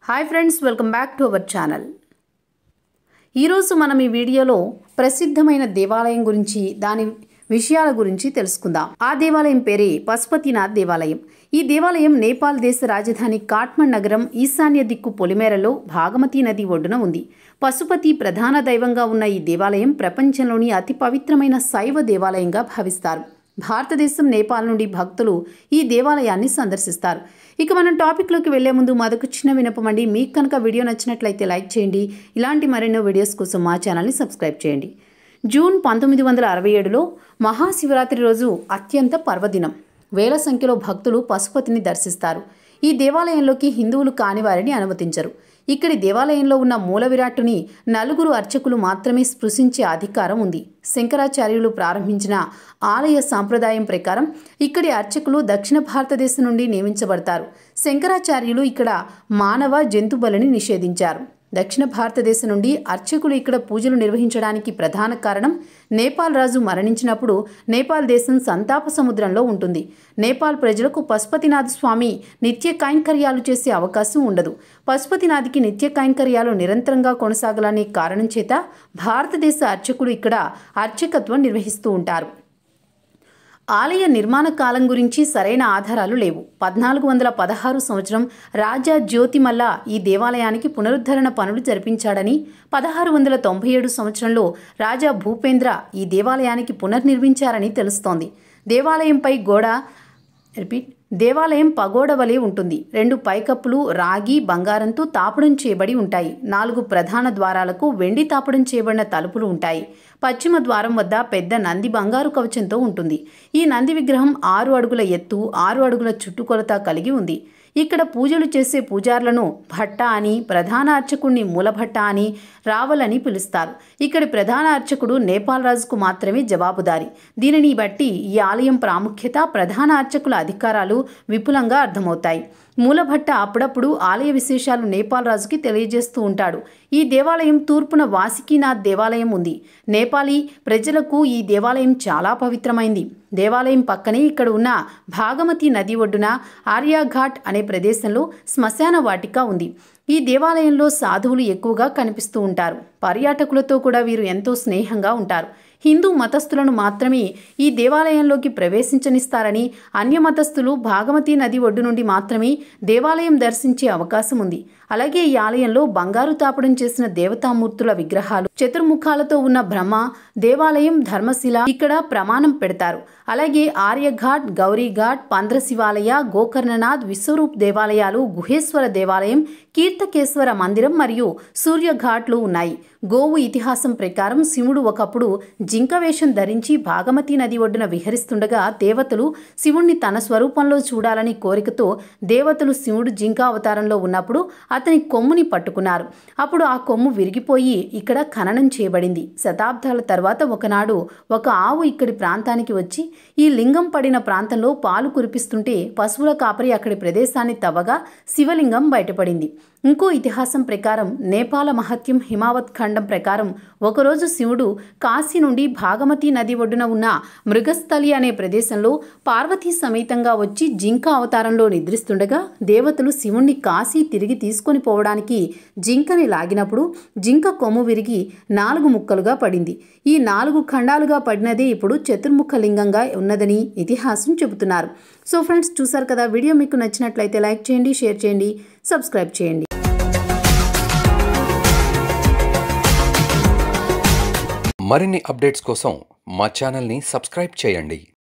hi friends welcome back to our channel ఈరోజు మనం ఈ వీడియోలో ప్రసిద్ధమైన దేవాలయం గురించి దాని విషయాల గురించి తెలుసుకుందాం ఆ దేవాలయం పేరే పశుపతినాథ్ దేవాలయం ఈ దేవాలయం నేపాల్ దేశ రాజధాని కాట్మండ్ నగరం ఈశాన్య దిక్కు పొలిమేరలో భాగమతి నది ఒడ్డున ఉంది పశుపతి ప్రధాన దైవంగా ఉన్న ఈ దేవాలయం ప్రపంచంలోని అతి పవిత్రమైన శైవ దేవాలయంగా భావిస్తారు భారతదేశం నేపాల్ నుండి భక్తులు ఈ దేవాలయాన్ని సందర్శిస్తారు ఇక మనం టాపిక్లోకి వెళ్లే ముందు మాదొక చిన్న వినపమండి మీకు కనుక వీడియో నచ్చినట్లయితే లైక్ చేయండి ఇలాంటి మరెన్నో వీడియోస్ కోసం మా ఛానల్ని సబ్స్క్రైబ్ చేయండి జూన్ పంతొమ్మిది వందల అరవై ఏడులో మహాశివరాత్రి రోజు అత్యంత పర్వదినం వేల సంఖ్యలో భక్తులు పశుపతిని దర్శిస్తారు ఈ దేవాలయంలోకి హిందువులు కాని వారిని అనుమతించరు ఇక్కడి దేవాలయంలో ఉన్న మూల విరాట్టుని నలుగురు అర్చకులు మాత్రమే స్పృశించే అధికారం ఉంది శంకరాచార్యులు ప్రారంభించిన ఆలయ సాంప్రదాయం ప్రకారం ఇక్కడి అర్చకులు దక్షిణ భారతదేశం నుండి నియమించబడతారు శంకరాచార్యులు ఇక్కడ మానవ జంతు బలిని నిషేధించారు దక్షిణ భారతదేశం నుండి అర్చకులు ఇక్కడ పూజలు నిర్వహించడానికి ప్రధాన కారణం నేపాల్ రాజు మరణించినప్పుడు నేపాల్ దేశం సంతాప సముద్రంలో ఉంటుంది నేపాల్ ప్రజలకు పశుపతినాథ్ స్వామి నిత్య కైంకర్యాలు చేసే అవకాశం ఉండదు పశుపతినాథ్కి నిత్య కైంకర్యాలు నిరంతరంగా కొనసాగాలనే కారణం చేత భారతదేశ అర్చకులు ఇక్కడ అర్చకత్వం నిర్వహిస్తూ ఉంటారు ఆలయ నిర్మాణ కాలం గురించి సరైన ఆధారాలు లేవు పద్నాలుగు వందల పదహారు సంవత్సరం రాజా జ్యోతిమల్ల ఈ దేవాలయానికి పునరుద్ధరణ పనులు జరిపించాడని పదహారు వందల తొంభై ఏడు సంవత్సరంలో రాజా భూపేంద్ర ఈ దేవాలయానికి పునర్నిర్మించారని తెలుస్తోంది దేవాలయంపై గోడ రిపీట్ దేవాలయం పగోడ వలె ఉంటుంది రెండు పైకప్పులు రాగి బంగారంతో తాపడం చేయబడి ఉంటాయి నాలుగు ప్రధాన ద్వారాలకు వెండి తాపడం చేయబడిన తలుపులు ఉంటాయి పశ్చిమ ద్వారం వద్ద పెద్ద నంది బంగారు కవచంతో ఉంటుంది ఈ నంది విగ్రహం ఆరు అడుగుల ఎత్తు ఆరు అడుగుల చుట్టుకొలత కలిగి ఉంది ఇక్కడ పూజలు చేసే పూజార్లను భట్ట అని ప్రధాన అర్చకుడిని మూలభట్ట అని రావలని పిలుస్తారు ఇక్కడి ప్రధాన అర్చకుడు నేపాల్ రాజుకు మాత్రమే జవాబుదారి దీనిని బట్టి ఈ ఆలయం ప్రాముఖ్యత ప్రధాన అర్చకుల అధికారాలు విపులంగా అర్థమవుతాయి మూలభట్ట అప్పుడప్పుడు ఆలయ విశేషాలు నేపాల్ రాజుకి తెలియజేస్తూ ఉంటాడు ఈ దేవాలయం తూర్పున వాసికీనాథ్ దేవాలయం ఉంది నేపాలీ ప్రజలకు ఈ దేవాలయం చాలా పవిత్రమైంది దేవాలయం పక్కనే ఇక్కడ ఉన్న భాగమతి నది ఒడ్డున ఆర్యాఘాట్ అనే ప్రదేశంలో శ్మశాన వాటిక ఉంది ఈ దేవాలయంలో సాధువులు ఎక్కువగా కనిపిస్తూ ఉంటారు పర్యాటకులతో కూడా వీరు ఎంతో స్నేహంగా ఉంటారు హిందూ మతస్థులను మాత్రమే ఈ దేవాలయంలోకి ప్రవేశించనిస్తారని అన్య మతస్థులు భాగమతి నది ఒడ్డు నుండి మాత్రమే దేవాలయం దర్శించే అవకాశం ఉంది అలాగే ఈ ఆలయంలో బంగారు తాపడం చేసిన దేవతామూర్తుల విగ్రహాలు చతుర్ముఖాలతో ఉన్న బ్రహ్మ దేవాలయం ధర్మశిల ఇక్కడ ప్రమాణం పెడతారు అలాగే ఆర్యఘాట్ గౌరీఘాట్ పంద్ర శివాలయ గోకర్ణనాథ్ విశ్వరూప్ దేవాలయాలు గుహేశ్వర దేవాలయం కీర్తకేశ్వర మందిరం మరియు సూర్యఘాట్లు ఉన్నాయి గోవు ఇతిహాసం ప్రకారం శివుడు ఒకప్పుడు జింక వేషం ధరించి భాగమతి నది ఒడ్డున విహరిస్తుండగా దేవతలు శివుణ్ణి తన స్వరూపంలో చూడాలని కోరికతో దేవతలు శివుడు జింక అవతారంలో ఉన్నప్పుడు అతని కొమ్ముని పట్టుకున్నారు అప్పుడు ఆ కొమ్ము విరిగిపోయి ఇక్కడ ఖననం చేయబడింది శతాబ్దాల తర్వాత ఒకనాడు ఒక ఆవు ఇక్కడి ప్రాంతానికి వచ్చి ఈ లింగం పడిన ప్రాంతంలో పాలు కురిపిస్తుంటే పశువుల కాపరి అక్కడి ప్రదేశాన్ని తవ్వగా శివలింగం బయటపడింది ఇంకో ఇతిహాసం ప్రకారం నేపాల మహత్యం హిమావత్ ఖండం ప్రకారం ఒకరోజు శివుడు కాశీ నుండి భాగమతి నది ఒడ్డున ఉన్న మృగస్థలి అనే ప్రదేశంలో పార్వతీ సమేతంగా వచ్చి జింక అవతారంలో నిద్రిస్తుండగా దేవతలు శివుణ్ణి కాశీ తిరిగి తీసుకొని పోవడానికి జింకని లాగినప్పుడు జింక కొమ్ము విరిగి నాలుగు ముక్కలుగా పడింది ఈ నాలుగు ఖండాలుగా పడినదే ఇప్పుడు చతుర్ముఖ లింగంగా ఉన్నదని ఇతిహాసం చెబుతున్నారు సో ఫ్రెండ్స్ చూసారు కదా వీడియో మీకు నచ్చినట్లయితే లైక్ చేయండి షేర్ చేయండి సబ్స్క్రైబ్ చేయండి మరిన్ని అప్డేట్స్ కోసం మా ఛానల్ని సబ్స్క్రైబ్ చేయండి